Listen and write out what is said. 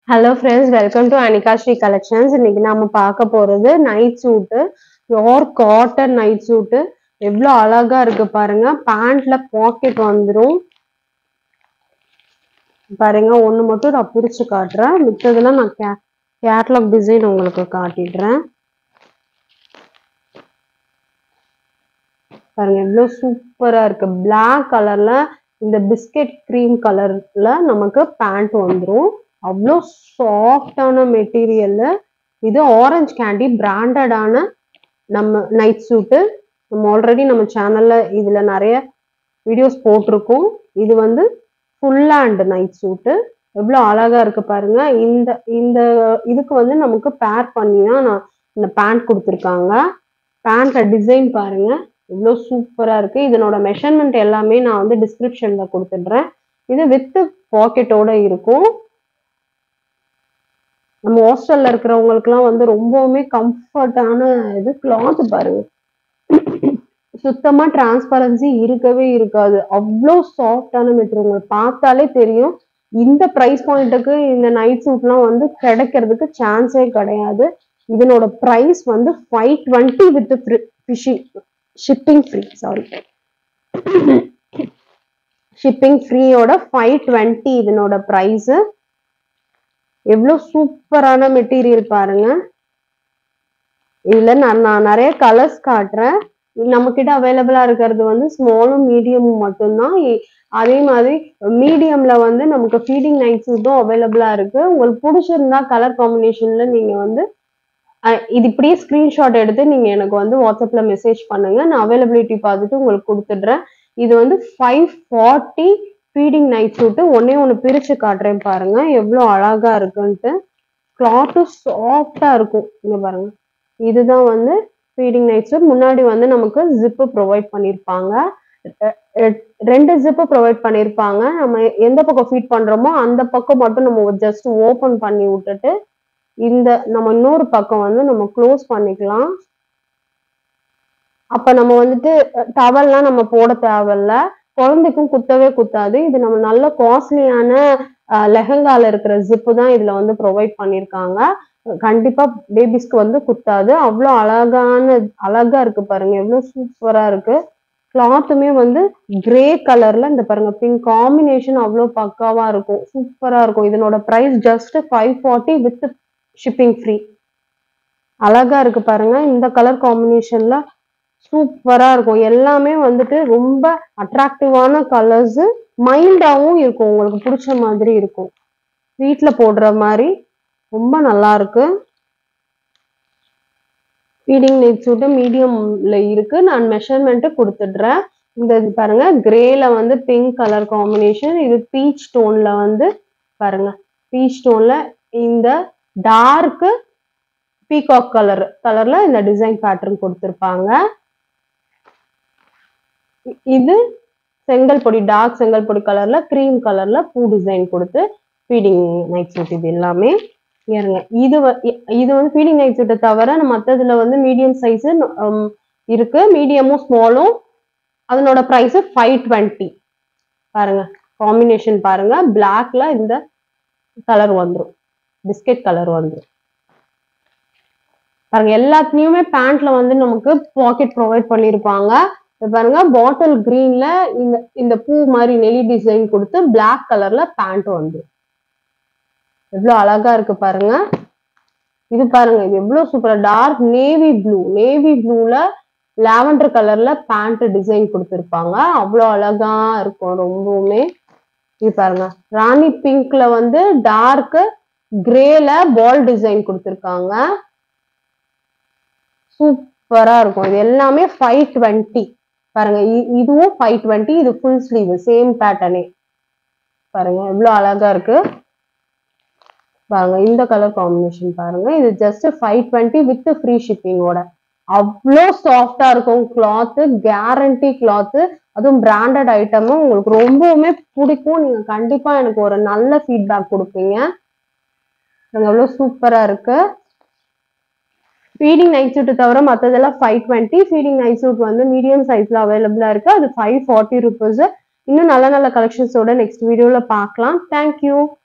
hello friends welcome to Anika Sri collections இன்னைக்கு நாம பார்க்க போறது நைட் சூட்டு பியோர் காட்டன் நைட் சூட்டு எவ்வளோ அழகா இருக்கு பாருங்க பேண்ட்ல பாக்கெட் வந்துடும் பாருங்க ஒண்ணு மட்டும் நான் பிரிச்சு காட்டுறேன் மித்ததெல்லாம் நான் கே கேட்லாக் டிசைன் உங்களுக்கு காட்டிடுறேன் பாருங்க எவ்வளோ சூப்பரா இருக்கு Black கலர்ல இந்த பிஸ்கெட் க்ரீம் கலர்ல நமக்கு பேண்ட் வந்துடும் அவ்வளோ சாஃப்டான மெட்டீரியல்ல இது ஆரஞ்சு கேண்டி பிராண்டடான நம்ம நைட் சூட்டு நம்ம ஆல்ரெடி நம்ம சேனல்ல இதுல நிறைய வீடியோஸ் போட்டிருக்கோம் இது வந்து ஃபுல் ஹேண்ட் நைட் சூட்டு எவ்வளோ அழகா இருக்கு பாருங்க இந்த இந்த இதுக்கு வந்து நமக்கு பேர் பண்ணி தான் நான் இந்த பேண்ட் கொடுத்துருக்காங்க பேண்ட்ல டிசைன் பாருங்க இவ்வளோ சூப்பரா இருக்கு இதனோட மெஷர்மெண்ட் எல்லாமே நான் வந்து டிஸ்கிரிப்ஷன்ல கொடுத்துடுறேன் இது வித் பாக்கெட்டோட இருக்கும் நம்ம ஹாஸ்டல்ல இருக்கிறவங்களுக்குலாம் வந்து ரொம்பவுமே கம்ஃபர்டான இது கிளாத் பாருங்க சுத்தமா டிரான்ஸ்பரன்சி இருக்கவே இருக்காது அவ்வளோ சாஃப்டான மெட்டீரியல் உங்களுக்கு பார்த்தாலே தெரியும் இந்த ப்ரைஸ் பாயிண்ட்டுக்கு இந்த நைட் சூட்லாம் வந்து கிடைக்கிறதுக்கு சான்ஸே கிடையாது இதனோட ப்ரைஸ் வந்து five twenty with fishing shipping free sorry shipping ஃப்ரீயோட ஃபைவ் டுவெண்ட்டி இதனோட ப்ரைஸு எவ்வளோ சூப்பரான மெட்டீரியல் பாருங்க இதுல நான் நான் நிறைய கலர்ஸ் காட்டுறேன் நம்ம கிட்ட அவைலபிளா இருக்கிறது வந்து ஸ்மாலும் மீடியமும் மட்டும்தான் இ- அதே மாதிரி மீடியம்ல வந்து நமக்கு ஃபீடிங் நைட் சூட்டும் அவைலபிளா இருக்கு உங்களுக்கு பிடிச்சிருந்தா கலர் காம்பினேஷன்ல நீங்க வந்து அஹ், இது இப்படியே ஸ்கிரீன்ஷாட் எடுத்து நீங்க எனக்கு வந்து வாட்ஸ்அப்ல மெசேஜ் பண்ணுங்க நான் அவைலபிலிட்டி பார்த்துட்டு உங்களுக்கு கொடுத்துடுறேன் இது வந்து ஃபைவ் ஃபார்ட்டி ஃபீடிங் நைட் சூட்டு ஒன்னே ஒன்று பிரிச்சு காட்டுறேன் பாருங்க எவ்வளோ அழகா இருக்குன்ட்டு கிளாத்தும் சாஃப்டா இருக்கும் இங்க பாருங்க இதுதான் வந்து ஃபீடிங் நைட் சூட் முன்னாடி வந்து நமக்கு ஜிப்பு ப்ரொவைட் பண்ணியிருப்பாங்க அஹ் அஹ் ரெண்டு ஜிப்பு ப்ரொவைட் பண்ணியிருப்பாங்க நம்ம எந்த பக்கம் ஃபீட் பண்றோமோ அந்த பக்கம் மட்டும் நம்ம ஜஸ்ட் ஓப்பன் பண்ணி விட்டுட்டு இந்த நம்ம இன்னொரு பக்கம் வந்து நம்ம க்ளோஸ் பண்ணிக்கலாம் அப்ப நம்ம வந்துட்டு டவல்லாம் நம்ம போட தேவையில்ல குழந்தைக்கும் குத்தவே குத்தாது இது நம்ம நல்ல காஸ்ட்லியான லெஹங்கால இருக்கிற ஜிப்பு தான் இதுல வந்து ப்ரொவைட் பண்ணியிருக்காங்க கண்டிப்பா பேபிஸ்க்கு வந்து குத்தாது அவ்வளோ அழகான அழகா இருக்கு பாருங்க எவ்வளோ சூப்பரா இருக்கு கிளாத்துமே வந்து கிரே கலர்ல இந்த பாருங்க பிங்க் காம்பினேஷன் அவ்வளோ பக்காவா இருக்கும் சூப்பரா இருக்கும் இதனோட price just five forty with shipping free அழகா இருக்கு பாருங்க இந்த கலர் காம்பினேஷன்ல சூப்பரா இருக்கும் எல்லாமே வந்துட்டு ரொம்ப அட்ராக்டிவான கலர்ஸ் மைல்டாவும் இருக்கும் உங்களுக்கு பிடிச்ச மாதிரி இருக்கும் வீட்ல போடுற மாதிரி ரொம்ப நல்லா இருக்கு ஃபீடிங் நெட் சூட்டு மீடியம்ல இருக்கு நான் மெஷர்மெண்ட் கொடுத்துடுறேன் இந்த இது பாருங்க கிரேல வந்து பிங்க் கலர் காம்பினேஷன் இது பீச் டோன்ல வந்து பாருங்க பீச் டோன்ல இந்த டார்க் பீகாக் கலர் கலர்ல இந்த டிசைன் பேட்டர்ன் கொடுத்துருப்பாங்க இ- இது செங்கல் பொடி டார்க் செங்கல் பொடி கலர்ல கிரீம் கலர்ல பூ டிசைன் கொடுத்து ஃபீடிங் நைட் சூட் இது எல்லாமே ஏறுங்க இது வ- இ- இது வந்து ஃபீடிங் நைட் சூட்டை தவிர மற்றதுல வந்து மீடியம் சைஸ் இருக்கு மீடியமும் ஸ்மாலும் அதனோட ப்ரைஸ் ஃபைவ் டுவெண்ட்டி பாருங்க காம்பினேஷன் பாருங்க பிளாக்ல இந்த கலர் வந்துரும் பிஸ்கெட் கலர் வந்துரும் பாருங்க எல்லாத்துலயுமே பேண்ட்ல வந்து நமக்கு பாக்கெட் ப்ரொவைட் பண்ணிருப்பாங்க இது பாருங்க பாட்டில் கிரீன்ல இந்த இந்த பூ மாதிரி நெலி டிசைன் கொடுத்து Black கலர்ல பேண்ட் வந்து எவ்வளவு அழகா இருக்கு பாருங்க இது பாருங்க இது எவ்வளவு சூப்பரா டார்க் நேவி ப்ளூ நேவி ப்ளூல லாவெண்டர் கலர்ல பேண்ட் டிசைன் கொடுத்துருப்பாங்க அவ்வளோ அழகா இருக்கும் ரொம்பவுமே இது பாருங்க ராணி பிங்க்ல வந்து டார்க் கிரேல பால் டிசைன் கொடுத்துருக்காங்க சூப்பரா இருக்கும் இது எல்லாமே ஃபைவ் டுவெண்ட்டி பாருங்க இ- இதுவும் ஃபைவ் டுவெண்ட்டி இது ஃபுல் ஸ்லீவ் சேம் பேட்டர்னே பாருங்க எவ்வளவு அழகா இருக்கு பாருங்க இந்த கலர் காம்பினேஷன் பாருங்க இது just five twenty with free ஷிப்பிங்கோட அவ்வளோ சாஃப்டா இருக்கும் கிளாத்து கேரண்டி கிளாத்து அதுவும் பிராண்டட் ஐட்டமும் உங்களுக்கு ரொம்பவுமே பிடிக்கும் நீங்க கண்டிப்பா எனக்கு ஒரு நல்ல ஃபீட்பேக் கொடுப்பீங்க பாருங்க எவ்வளோ சூப்பரா இருக்கு ஃபீடிங் நைட் சூட் தவிர மற்றதெல்லாம் five twenty feeding night suit வந்து மீடியம் சைஸ்ல அவைலபிளா இருக்கு அது ஃபைவ் ஃபார்ட்டி ருபீஸ் இன்னும் நல்ல நல்ல கலெக்ஷன்ஸோட நெக்ஸ்ட் வீடியோல பார்க்கலாம் தேங்க்யூ